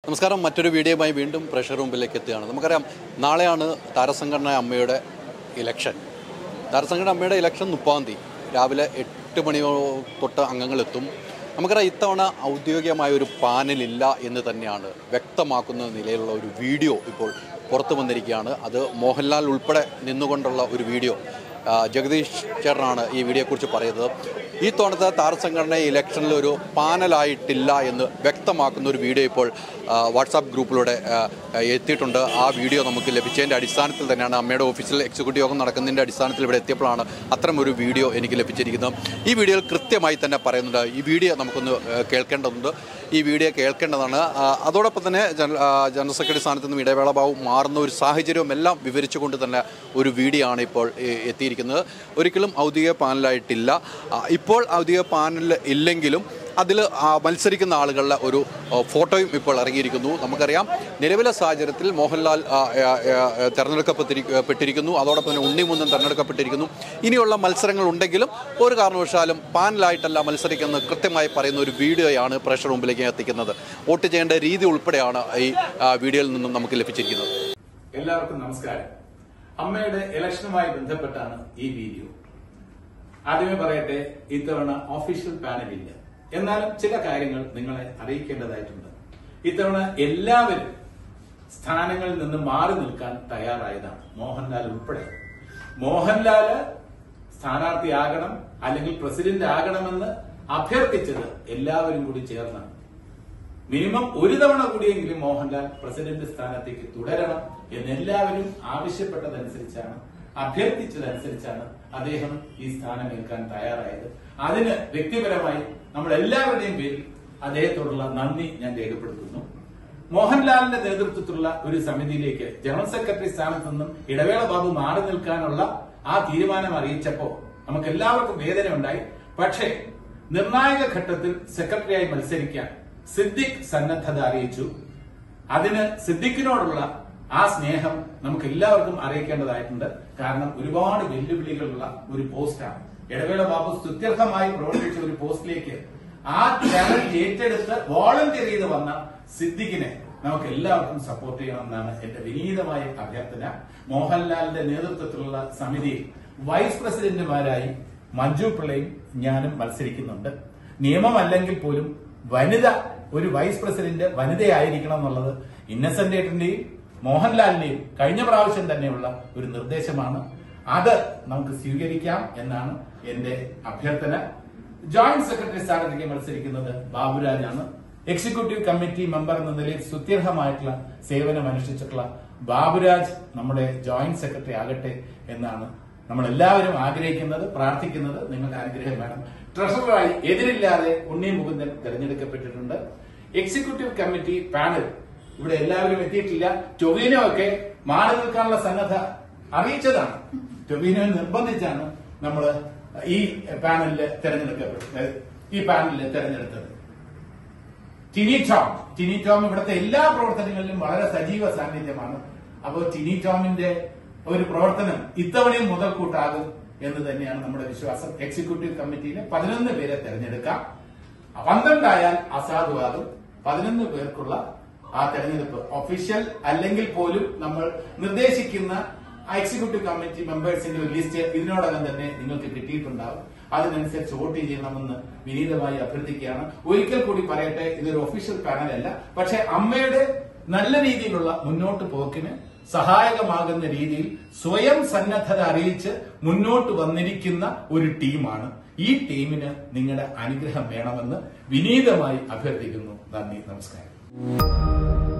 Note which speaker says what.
Speaker 1: നമസ്കാരം മറ്റൊരു വീഡിയോയുമായി വീണ്ടും പ്രഷർ മുമ്പിലേക്ക് എത്തുകയാണ് നമുക്കറിയാം നാളെയാണ് താരസംഘടന അമ്മയുടെ ഇലക്ഷൻ താരസംഘടന അമ്മയുടെ ഇലക്ഷൻ മുപ്പാം തീയതി രാവിലെ എട്ട് മണി തൊട്ട് അംഗങ്ങളെത്തും നമുക്കറിയാം ഇത്തവണ ഔദ്യോഗികമായ ഒരു പാനലില്ല എന്ന് തന്നെയാണ് വ്യക്തമാക്കുന്ന നിലയിലുള്ള ഒരു വീഡിയോ ഇപ്പോൾ പുറത്തു വന്നിരിക്കുകയാണ് അത് മോഹൻലാൽ ഉൾപ്പെടെ നിന്നുകൊണ്ടുള്ള ഒരു വീഡിയോ ആ, ജഗദീഷ് ചേട്ടനാണ് ഈ വീഡിയോയെക്കുറിച്ച് പറയുന്നത് ഈ തവണത്തെ താരസംഘടന ഇലക്ഷനിൽ ഒരു പാനലായിട്ടില്ല എന്ന് വ്യക്തമാക്കുന്ന ഒരു വീഡിയോ ഇപ്പോൾ ആ, വാട്സാപ്പ് ഗ്രൂപ്പിലൂടെ ആ, എത്തിയിട്ടുണ്ട് ആ വീഡിയോ നമുക്ക് ലഭിച്ചതിൻ്റെ അടിസ്ഥാനത്തിൽ തന്നെയാണ് അമ്മയുടെ ഓഫീസിൽ എക്സിക്യൂട്ടീവ് യോഗം നടക്കുന്നതിൻ്റെ അടിസ്ഥാനത്തിൽ ഇവിടെ എത്തിയപ്പോഴാണ് അത്തരം ഒരു വീഡിയോ എനിക്ക് ലഭിച്ചിരിക്കുന്നത് ഈ വീഡിയോയിൽ കൃത്യമായി തന്നെ പറയുന്നുണ്ട് ഈ വീഡിയോ നമുക്കൊന്ന് ആ, കേൾക്കേണ്ടതുണ്ട് ഈ വീഡിയോ കേൾക്കേണ്ടതാണ് ആ, അതോടൊപ്പം തന്നെ ജന- ആ, ജനറൽ സെക്രട്ടറി സ്ഥാനത്ത് നിന്നും ഇടവേള ബാബു മാറുന്ന ഒരു സാഹചര്യവും എല്ലാം വിവരിച്ചുകൊണ്ട് തന്നെ ഒരു വീഡിയോ ആണ് ഇപ്പോൾ ഏ, എത്തിയിരിക്കുന്നത് ഒരിക്കലും ഔദ്യോഗിക പാനലായിട്ടില്ല ആ, ഇപ്പോൾ ഔദ്യോഗിക പാനൽ ഇല്ലെങ്കിലും അതിൽ മത്സരിക്കുന്ന ആളുകളുടെ ഒരു ആ, ഫോട്ടോയും ഇപ്പോൾ ഇറങ്ങിയിരിക്കുന്നു നമുക്കറിയാം നിലവിലെ സാഹചര്യത്തിൽ മോഹൻലാൽ ആ, ആ, ആ, തെരഞ്ഞെടുക്കപ്പെട്ടിരി പെട്ടിരിക്കുന്നു അതോടൊപ്പം തന്നെ ഉണ്ണിമുന്നൻ തെരഞ്ഞെടുക്കപ്പെട്ടിരിക്കുന്നു ഇനിയുള്ള മത്സരങ്ങൾ ഉണ്ടെങ്കിലും ഒരു കാരണവശാലും പാനലായിട്ടല്ല മത്സരിക്കുന്നത് കൃത്യമായി പറയുന്ന ഒരു വീഡിയോയാണ് പ്രഷർ മുമ്പിലേക്ക് എത്തിക്കുന്നത് വോട്ട് ചെയ്യേണ്ട രീതി ഉൾപ്പെടെയാണ് ഈ ആ, വീഡിയോയിൽ നിന്നും നമുക്ക് ലഭിച്ചിരിക്കുന്നത്
Speaker 2: എല്ലാവർക്കും നമസ്കാരം അമ്മയുടെ ഇലക്ഷനുമായി ബന്ധപ്പെട്ടാണ് ഈ വീഡിയോ ആദ്യമേ പറയട്ടെ ഇത്തവണ ഒഫീഷ്യൽ പാനൽ ഇല്ല എന്നാലും ചില കാര്യങ്ങൾ നിങ്ങളെ അറിയിക്കേണ്ടതായിട്ടുണ്ട് ഇത്തവണ എല്ലാവരും സ്ഥാനങ്ങളിൽ നിന്ന് മാറി നിൽക്കാൻ തയ്യാറായതാണ് മോഹൻലാൽ ഉൾപ്പെടെ മോഹൻലാല് സ്ഥാനാർത്ഥിയാകണം അല്ലെങ്കിൽ പ്രസിഡന്റ് ആകണമെന്ന് അഭ്യർത്ഥിച്ചത് എല്ലാവരും കൂടി ചേർന്നാണ് മിനിമം ഒരു തവണ കൂടിയെങ്കിലും മോഹൻലാൽ പ്രസിഡന്റ് സ്ഥാനത്തേക്ക് തുടരണം എന്ന് എല്ലാവരും ആവശ്യപ്പെട്ടതനുസരിച്ചാണ് അഭ്യർത്ഥിച്ചതനുസരിച്ചാണ് അദ്ദേഹം ഈ സ്ഥാനം ഏൽക്കാൻ തയ്യാറായത് അതിന് വ്യക്തിപരമായി നമ്മൾ എല്ലാവരുടെയും പേരിൽ അദ്ദേഹത്തോടുള്ള നന്ദി ഞാൻ രേഖപ്പെടുത്തുന്നു മോഹൻലാലിന്റെ നേതൃത്വത്തിലുള്ള ഒരു സമിതിയിലേക്ക് ജനറൽ സെക്രട്ടറി സ്ഥാനത്ത് നിന്നും ഇടവേള ബാബു മാറി നിൽക്കാനുള്ള ആ തീരുമാനം അറിയിച്ചപ്പോ നമുക്ക് എല്ലാവർക്കും വേദന ഉണ്ടായി പക്ഷേ നിർണായക ഘട്ടത്തിൽ സെക്രട്ടറിയായി മത്സരിക്കാൻ സിദ്ദിഖ് സന്നദ്ധത അറിയിച്ചു അതിന് സിദ്ദിഖിനോടുള്ള ആ സ്നേഹം നമുക്ക് എല്ലാവർക്കും അറിയിക്കേണ്ടതായിട്ടുണ്ട് കാരണം ഒരുപാട് വെല്ലുവിളികളുള്ള ഒരു പോസ്റ്റാണ് ഇടവേള ബാബു സ്തുത്യർഹമായി പ്രവർത്തിച്ച ഒരു പോസ്റ്റിലേക്ക് ആ ചാലഞ്ച് ഏറ്റെടുത്ത് വോളണ്ടിയർ ചെയ്ത് വന്ന സിദ്ദിഖിനെ നമുക്ക് എല്ലാവർക്കും സപ്പോർട്ട് ചെയ്യണമെന്നാണ് എന്റെ വിനീതമായ അഭ്യർത്ഥന മോഹൻലാലിന്റെ നേതൃത്വത്തിലുള്ള സമിതിയിൽ വൈസ് പ്രസിഡന്റുമാരായി മഞ്ജു പിള്ളയും ഞാനും മത്സരിക്കുന്നുണ്ട് നിയമമല്ലെങ്കിൽ പോലും വനിത ഒരു വൈസ് പ്രസിഡന്റ് വനിതയായിരിക്കണം എന്നുള്ളത് ഇന്നസെന്റ് ഏട്ടന്റെയും മോഹൻലാലിന്റെയും കഴിഞ്ഞ പ്രാവശ്യം തന്നെയുള്ള ഒരു നിർദ്ദേശമാണ് അത് നമുക്ക് സ്വീകരിക്കാം എന്നാണ് എന്റെ അഭ്യർത്ഥന ജോയിന്റ് സെക്രട്ടറി സ്ഥാനത്തേക്ക് മത്സരിക്കുന്നത് ബാബുരാജാണ് എക്സിക്യൂട്ടീവ് കമ്മിറ്റി മെമ്പർ എന്ന നിലയിൽ സുത്യർഹമായിട്ടുള്ള സേവനം അനുഷ്ഠിച്ചിട്ടുള്ള ബാബുരാജ് നമ്മുടെ ജോയിന്റ് സെക്രട്ടറി ആകട്ടെ എന്നാണ് നമ്മൾ എല്ലാവരും ആഗ്രഹിക്കുന്നത് പ്രാർത്ഥിക്കുന്നത് നിങ്ങൾക്ക് അനുഗ്രഹം വേണം ട്രഷററായി എതിരില്ലാതെ ഉണ്ണി മുകുന്ദൻ തെരഞ്ഞെടുക്കപ്പെട്ടിട്ടുണ്ട് എക്സിക്യൂട്ടീവ് കമ്മിറ്റി പാനൽ ഇവിടെ എല്ലാവരും എത്തിയിട്ടില്ല ടൊവിനോ ഒക്കെ മാറി നിൽക്കാനുള്ള സന്നദ്ധ അറിയിച്ചതാണ് ടൊവിനോ നിർബന്ധിച്ചാണ് നമ്മൾ ഈ പാനലിൽ തെരഞ്ഞെടുക്കപ്പെട്ടത് ഈ പാനലിൽ തെരഞ്ഞെടുത്തത് ടിനി ടോം ടിനി ടോം ഇവിടുത്തെ എല്ലാ പ്രവർത്തനങ്ങളിലും വളരെ സജീവ സാന്നിധ്യമാണ് അപ്പോൾ ടിനി ടോമിന്റെ ഒരു പ്രവർത്തനം ഇത്തവണയും മുതൽക്കൂട്ടാകും എന്ന് തന്നെയാണ് നമ്മുടെ വിശ്വാസം എക്സിക്യൂട്ടീവ് കമ്മിറ്റിയിലെ പതിനൊന്ന് പേരെ തെരഞ്ഞെടുക്കാം പന്ത്രണ്ടായാൽ അസാധുവാകും പതിനൊന്ന് പേർക്കുള്ള ആ തെരഞ്ഞെടുപ്പ് ഒഫീഷ്യൽ അല്ലെങ്കിൽ പോലും നമ്മൾ നിർദ്ദേശിക്കുന്ന എക്സിക്യൂട്ടീവ് കമ്മിറ്റി മെമ്പേഴ്സിന്റെ ഒരു ലിസ്റ്റ് ഇതിനോടകം തന്നെ നിങ്ങൾക്ക് കിട്ടിയിട്ടുണ്ടാവും അതിനനുസരിച്ച് വോട്ട് ചെയ്യണമെന്ന് വിനീതമായി അഭ്യർത്ഥിക്കുകയാണ് ഒരിക്കൽ കൂടി പറയട്ടെ ഇതൊരു ഒഫീഷ്യൽ പാനൽ അല്ല പക്ഷെ അമ്മയുടെ നല്ല രീതിയിലുള്ള മുന്നോട്ട് പോക്കിന് സഹായകമാകുന്ന രീതിയിൽ സ്വയം സന്നദ്ധത അറിയിച്ച് മുന്നോട്ട് വന്നിരിക്കുന്ന ഒരു ടീമാണ് ഈ ടീമിന് നിങ്ങളുടെ അനുഗ്രഹം വേണമെന്ന് വിനീതമായി അഭ്യർത്ഥിക്കുന്നു നന്ദി നമസ്കാരം